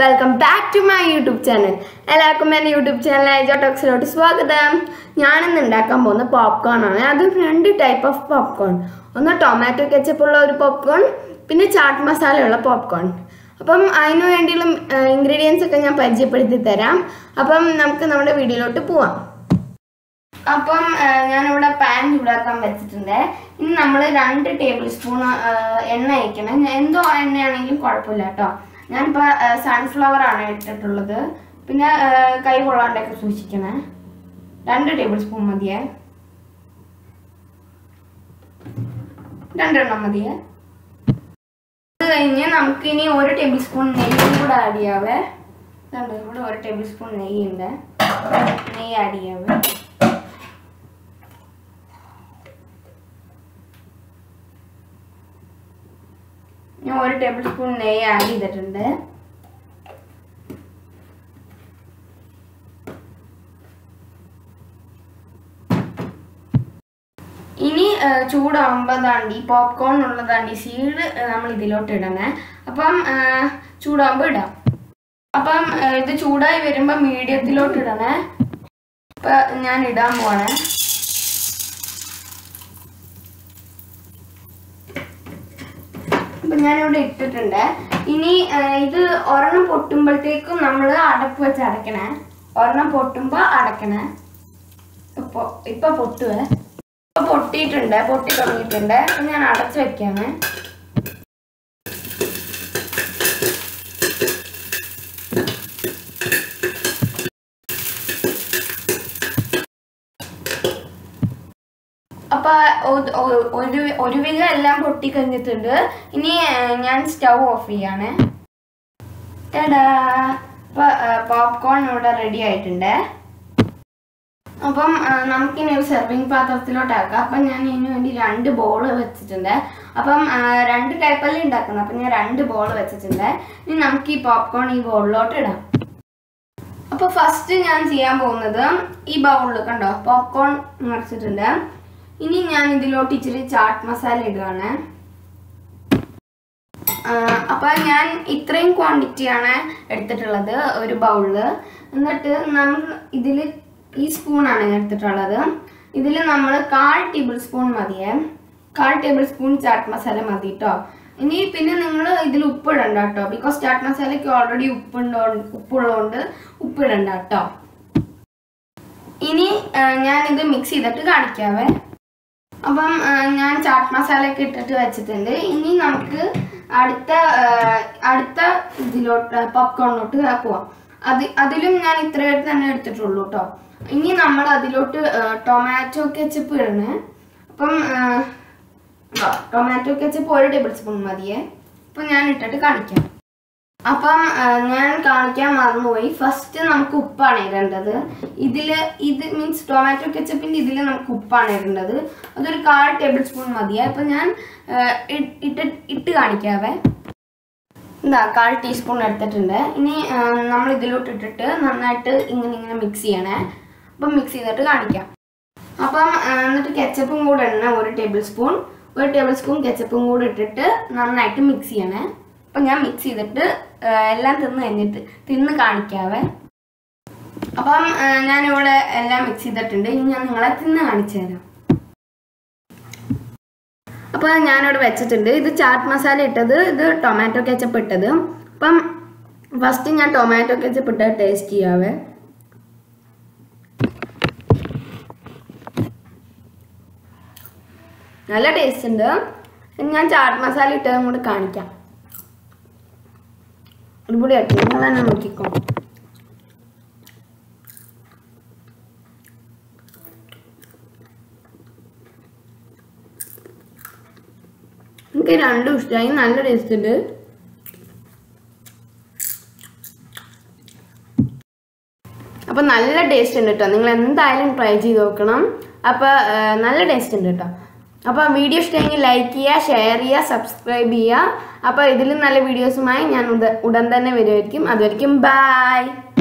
welcome back to my YouTube channel എല്ലാവർക്കും എൻ്റെ YouTube ചാനലായ ജോട്ടോക്സിലോട്ട് സ്വാഗതം ഞാനിന്ന് ഉണ്ടാക്കാൻ പോകുന്ന പോപ്കോൺ ആണ് അത് രണ്ട് ടൈപ്പ് ഓഫ് പോപ്കോൺ ഒന്ന് ടൊമാറ്റോ കെച്ചപ്പ് ഉള്ള ഒരു പോപ്കോൺ പിന്നെ ചാട്ട് മസാല ഉള്ള പോപ്കോൺ അപ്പം അതിന് വേണ്ടിയുള്ള ഇൻഗ്രീഡിയൻസ് ഒക്കെ ഞാൻ പരിചയപ്പെടുത്തി തരാം അപ്പം നമുക്ക് നമ്മുടെ വീഡിയോയിലോട്ട് പോവാം അപ്പം ആ, ഞാനിവിടെ പാൻ ചൂടാക്കാൻ വെച്ചിട്ടുണ്ട് ഇനി നമ്മൾ രണ്ട് ടേബിൾ സ്പൂൺ എണ്ണ ഒഴിക്കണം ഞാൻ എന്തോ എണ്ണയാണെങ്കിലും കുഴപ്പമില്ല കേട്ടോ ഞാനിപ്പോൾ സൺഫ്ലവർ ആണ് ഇട്ടിട്ടുള്ളത് പിന്നെ ആ, കൈ കൊള്ളാണ്ടൊക്കെ സൂക്ഷിക്കണേ രണ്ട് ടേബിൾ സ്പൂൺ മതിയേ രണ്ടെണ്ണം മതിയേ അത് കഴിഞ്ഞ് നമുക്കിനി ഒരു ടേബിൾ സ്പൂൺ നെയ്യും കൂടെ ആഡ് ചെയ്യാവേ ഇതുണ്ട് ഇവിടെ ഒരു ടേബിൾ സ്പൂൺ നെയ്യുണ്ട് നെയ്യ് ആഡ് ചെയ്യാവേ ഞാൻ ഒരു ടേബിൾ സ്പൂൺ നെയ്യ് ആഡ് ചെയ്തിട്ടുണ്ട് ഇനി ആ, ചൂടാവുമ്പോൾ ദാണ്ടി പോപ്കോൺ ഉള്ളതാണ്ടി സീഡ് നമ്മൾ ഇതിലോട്ട് ഇടണേ അപ്പം ആ, ചൂടാവുമ്പോൾ ഇടാം അപ്പം ആ, ഇത് ചൂടായി വരുമ്പോൾ മീഡിയത്തിലോട്ട് ഇടണേ അപ്പം ഞാൻ ഇടാൻ പോണേ അപ്പൊ ഞാനിവിടെ ഇട്ടിട്ടുണ്ട് ഇനി ആ, ഇത് ഒരെണ്ണം പൊട്ടുമ്പോഴത്തേക്കും നമ്മൾ അടപ്പ് വെച്ച് അടയ്ക്കണേ ഒരെണ്ണം പൊട്ടുമ്പോ അടയ്ക്കണേ ഇപ്പൊ ഇപ്പൊ പൊട്ടുവേ ഇപ്പൊ പൊട്ടിയിട്ടുണ്ട് പൊട്ടി തുടങ്ങിയിട്ടുണ്ട് അപ്പൊ ഞാൻ അടച്ചു വെക്കാണ് അപ്പൊ ഒ- ഒ- ഒരു ഒരു വിധ എല്ലാം പൊട്ടി കഴിഞ്ഞിട്ടുണ്ട് ഇനി ആ, ഞാൻ സ്റ്റൗ ഓഫ് ചെയ്യാണ് ടാടാ അപ്പൊ പോപ്കോൺ ഇവിടെ റെഡി ആയിട്ടുണ്ട് അപ്പം ആ, നമുക്കിനി ഒരു സെർവിങ് പാത്രത്തിലോട്ടാക്കാം അപ്പം ഞാൻ ഇതിനു വേണ്ടി രണ്ട് ബോൾ വെച്ചിട്ടുണ്ട് അപ്പം ആ, രണ്ട് ടൈപ്പല്ലേ ഉണ്ടാക്കുന്നത് അപ്പം ഞാൻ രണ്ട് ബോൾ വെച്ചിട്ടുണ്ട് ഇനി നമുക്ക് ഈ പോപ്കോൺ ഈ ബോളിലോട്ട് ഇടാം അപ്പൊ ഫസ്റ്റ് ഞാൻ ചെയ്യാൻ പോകുന്നത് ഈ ബൗളിൽ കണ്ടോ പോപ്കോൺ നിറച്ചിട്ടുണ്ട് ഇനി ഞാൻ ഇതിലോട്ട് ഇച്ചിരി ചാട്ട് മസാല ഇടുകയാണ് ആ, അപ്പൊ ഞാൻ ഇത്രയും ക്വാണ്ടിറ്റിയാണ് എടുത്തിട്ടുള്ളത് ഒരു ബൗളില് എന്നിട്ട് നമ്മൾ ഇതിൽ ഈ സ്പൂണാണ് ഞാൻ എടുത്തിട്ടുള്ളത് ഇതിൽ നമ്മൾ കാൽ ടേബിൾ സ്പൂൺ മതിയേ കാൽ ടേബിൾ സ്പൂൺ ചാട്ട് മസാല മതി കേട്ടോ ഇനി പിന്നെ നിങ്ങൾ ഇതിൽ ഉപ്പിടണ്ട കേട്ടോ ബിക്കോസ് ചാട്ട് മസാലയ്ക്ക് ഓൾറെഡി ഉപ്പുണ്ടോ ഉപ്പുള്ളതുകൊണ്ട് ഉപ്പിടണ്ട കേട്ടോ ഇനി ആ, ഞാനിത് മിക്സ് ചെയ്തിട്ട് കാണിക്കാവേ അപ്പം ആ, ഞാൻ ചാട്ട് മസാല ഒക്കെ ഇട്ടിട്ട് വെച്ചിട്ടുണ്ട് ഇനി നമുക്ക് അടുത്ത ആ, അടുത്ത ഇതിലോട്ട് പോപ്കോണിലോട്ട് പോവാം അത് അതിലും ഞാൻ ഇത്രയായിട്ട് തന്നെ എടുത്തിട്ടുള്ളൂ കേട്ടോ ഇനി നമ്മൾ അതിലോട്ട് ടൊമാറ്റോ കെച്ചപ്പ് ഇടണേ അപ്പം ടൊമാറ്റോ കെച്ചപ്പ് ഒരു ടേബിൾ സ്പൂൺ മതിയേ അപ്പം ഞാൻ ഇട്ടിട്ട് കാണിക്കാം അപ്പം ആ, ഞാൻ കാണിക്കാൻ മറന്നുപോയി ഫസ്റ്റ് നമുക്ക് ഉപ്പാണ് ഇടേണ്ടത് ഇതില് ഇത് മീൻസ് ടൊമാറ്റോ കെച്ചപ്പിന്റെ ഇതിൽ നമുക്ക് ഉപ്പാണ് ഇടേണ്ടത് അതൊരു കാൽ ടേബിൾ സ്പൂൺ മതിയാ അപ്പൊ ഞാൻ ആ, ഇ- ഇട്ട് ഇട്ട് കാണിക്കാവേ എന്താ കാൽ ടീസ്പൂൺ എടുത്തിട്ടുണ്ട് ഇനി ആ, നമ്മൾ ഇതിലോട്ട് ഇട്ടിട്ട് നന്നായിട്ട് ഇങ്ങനെ ഇങ്ങനെ മിക്സ് ചെയ്യണേ അപ്പം മിക്സ് ചെയ്തിട്ട് കാണിക്കാം അപ്പം ആ, എന്നിട്ട് കെച്ചപ്പും കൂടെ ഇടണം ഒരു ടേബിൾ സ്പൂൺ ഒരു ടേബിൾ സ്പൂൺ കെച്ചപ്പും കൂടെ ഇട്ടിട്ട് നന്നായിട്ട് മിക്സ് ചെയ്യണേ അപ്പം ഞാൻ മിക്സ് ചെയ്തിട്ട് ആ, എല്ലാം തിന്ന് കഴിഞ്ഞിട്ട് തിന്ന് കാണിക്കാവേ അപ്പം ആ, ഞാനിവിടെ എല്ലാം മിക്സ് ചെയ്തിട്ടുണ്ട് ഇനി ഞാൻ നിങ്ങളെ തിന്ന് കാണിച്ചു തരാം അപ്പോൾ ഞാനിവിടെ വെച്ചിട്ടുണ്ട് ഇത് ചാറ്റ് മസാല ഇട്ടത് ഇത് ടൊമാറ്റോ കെച്ചപ്പ് ഇട്ടത് അപ്പം ഫസ്റ്റ് ഞാൻ ടൊമാറ്റോ കെച്ചപ്പ് ഇട്ട് ടേസ്റ്റ് ചെയ്യാവേ നല്ല ടേസ്റ്റ് ഉണ്ട് ഇനി ഞാൻ ചാട്ട് മസാല ഇട്ടതും കൂടി കാണിക്കാം അടിപൊളിയായിട്ട് നിങ്ങൾ തന്നെ നോക്കിക്കോ എനിക്ക് രണ്ടും ഇഷ്ടമായി നല്ല ടേസ്റ്റ് ഉണ്ട് അപ്പം നല്ല ടേസ്റ്റ് ഉണ്ട് കേട്ടോ നിങ്ങൾ എന്തായാലും ട്രൈ ചെയ്ത് നോക്കണം അപ്പോൾ നല്ല ടേസ്റ്റ് ഉണ്ട് കേട്ടോ അപ്പോൾ വീഡിയോ ഇഷ്ടമെങ്കിൽ ലൈക്ക് ചെയ്യുക ഷെയർ ചെയ്യുക സബ്സ്ക്രൈബ് ചെയ്യുക അപ്പോൾ ഇതിലും നല്ല വീഡിയോസുമായി ഞാൻ ഉട- ഉടൻ തന്നെ വരുമായിരിക്കും അതുവരെയും ബൈ